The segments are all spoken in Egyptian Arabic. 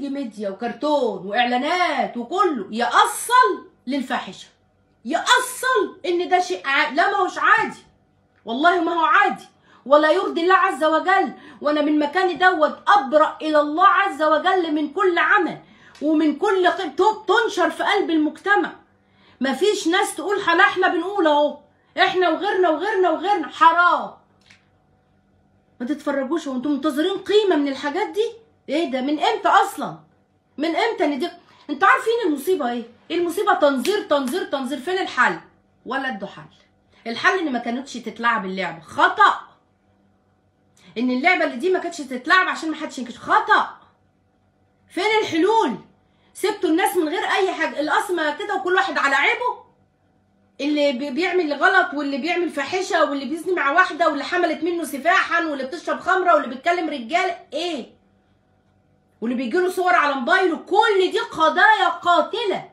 مالتي ميديا وكرتون واعلانات وكله يأصل للفاحشه يأصل ان ده شيء ع... لا ما هوش عادي والله ما هو عادي ولا يرضي الله عز وجل وانا من مكاني دوت ابرأ الى الله عز وجل من كل عمل ومن كل ق- ت- تنشر في قلب المجتمع مفيش ناس تقول حلا احنا بنقول اهو احنا وغيرنا وغيرنا وغيرنا حرام ما تتفرجوش وانتم منتظرين قيمه من الحاجات دي ايه ده من امتى اصلا من امتى ان دي انتوا عارفين المصيبه ايه المصيبه تنظير تنظير تنظير فين الحل ولا ادوا حل الحل ان ما كانتش تتلعب اللعبه خطا ان اللعبه اللي دي ما كانتش تتلعب عشان ما حدش ينكش خطا فين الحلول سبتوا الناس من غير اي حاجه القسمه كده وكل واحد على عيبه اللي بي- بيعمل غلط واللي بيعمل فاحشه واللي بيزني مع واحده واللي حملت منه سفاحا واللي بتشرب خمره واللي بيتكلم رجال ايه واللي بيجيله صور على موبايله كل دي قضايا قاتله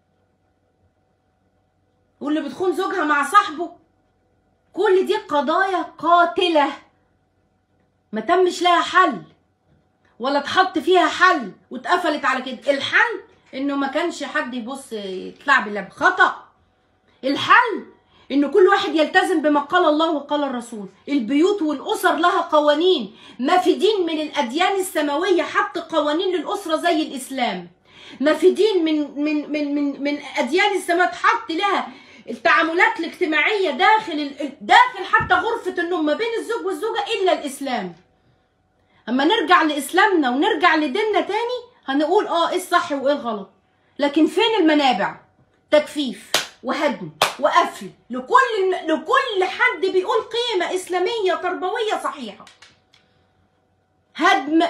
واللي بتخون زوجها مع صاحبه كل دي قضايا قاتله ما تمش لها حل ولا اتحط فيها حل واتقفلت على كده الحل انه ما كانش حد يبص يتلعب اللعب خطأ الحل ان كل واحد يلتزم بما قال الله وقال الرسول البيوت والاسر لها قوانين ما في دين من الاديان السماويه حط قوانين للاسره زي الاسلام ما في دين من من من من من اديان السماوات حط لها التعاملات الاجتماعيه داخل ال- داخل حتى غرفه النوم ما بين الزوج والزوجه الا الاسلام اما نرجع لاسلامنا ونرجع لديننا تاني هنقول اه ايه الصح وايه الغلط لكن فين المنابع تجفيف وهدم وقفل لكل لكل حد بيقول قيمه اسلاميه تربويه صحيحه هدم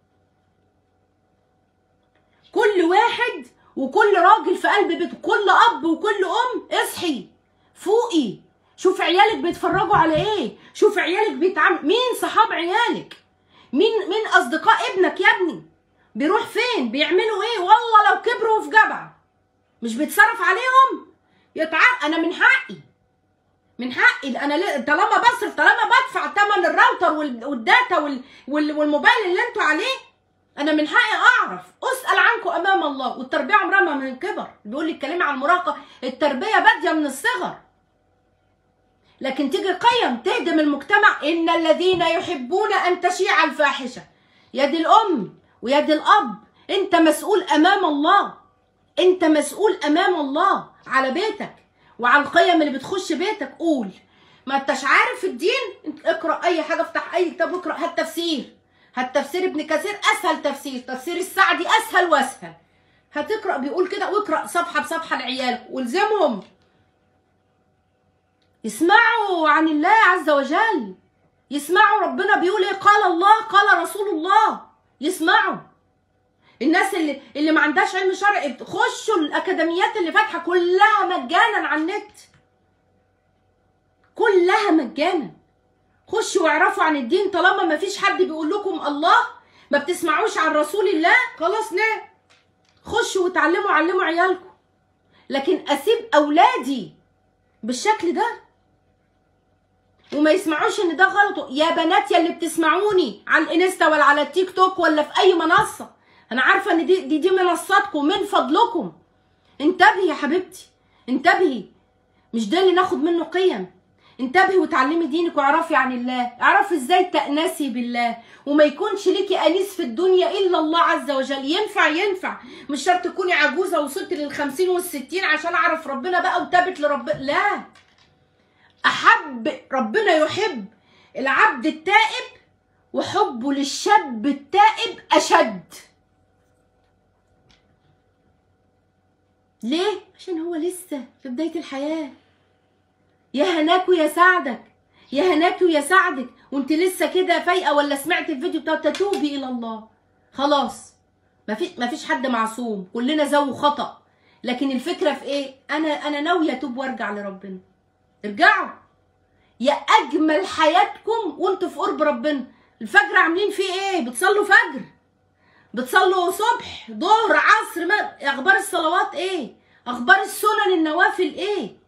كل واحد وكل راجل في قلب بيته كل اب وكل ام اصحي فوقي شوف عيالك بيتفرجوا على ايه شوف عيالك بيتعامل مين صحاب عيالك مين مين اصدقاء ابنك يا ابني بيروح فين بيعملوا ايه والله لو كبروا في جبعه مش بيتصرف عليهم يتع... انا من حقي من حقي انا ل... طالما بصرف طالما بدفع ثمن الراوتر وال... والداتا وال... وال... والموبايل اللي انتوا عليه انا من حقي اعرف اسال عنكم امام الله والتربيه عمرها ما من الكبر بيقول لي اتكلمي عن المراهقه التربيه باديه من الصغر لكن تيجي قيم تهدم المجتمع ان الذين يحبون ان تشيع الفاحشه يد الام ويد الاب انت مسؤول امام الله انت مسؤول امام الله على بيتك وعلى القيم اللي بتخش بيتك قول ما انتش عارف الدين انت اقرا اي حاجه افتح اي كتاب واقرا هات تفسير هات تفسير ابن كثير اسهل تفسير تفسير السعدي اسهل واسهل هتقرا بيقول كده واقرا صفحه بصفحه لعيالك والزمهم يسمعوا عن الله عز وجل يسمعوا ربنا بيقول ايه قال الله قال رسول الله يسمعوا الناس اللي اللي ما عندهاش علم شرعي خشوا الاكاديميات اللي فاتحه كلها مجانا على النت كلها مجانا خشوا واعرفوا عن الدين طالما ما فيش حد بيقول لكم الله ما بتسمعوش عن رسول الله خلاص نام خشوا وتعلموا علموا عيالكم لكن اسيب اولادي بالشكل ده وما يسمعوش ان ده غلط يا بنات يا اللي بتسمعوني على الانستا ولا على التيك توك ولا في اي منصه انا عارفه ان دي دي, دي منصاتكم من فضلكم انتبهي يا حبيبتي انتبهي مش ده اللي ناخد منه قيم انتبهي وتعلمي دينك واعرفي عن الله اعرفي ازاي تأنسي بالله وما يكونش ليكي انيس في الدنيا الا الله عز وجل ينفع ينفع مش شرط تكوني عجوزه وصلت للخمسين والستين عشان اعرف ربنا بقى وتابت لرب لا احب ربنا يحب العبد التائب وحبه للشاب التائب اشد ليه عشان هو لسه في بدايه الحياه يا هناك ويا سعدك يا هناك ويا سعدك وانت لسه كده فايقه ولا سمعت الفيديو بتاع تتوبي الى الله خلاص ما في ما فيش حد معصوم كلنا ذو خطا لكن الفكره في ايه انا انا ناويه اتوب وارجع لربنا ارجعوا يا اجمل حياتكم وانتوا في قرب ربنا الفجر عاملين فيه ايه بتصلوا فجر بتصلوا صبح ظهر عصر ما اخبار الصلوات ايه اخبار السنن النوافل ايه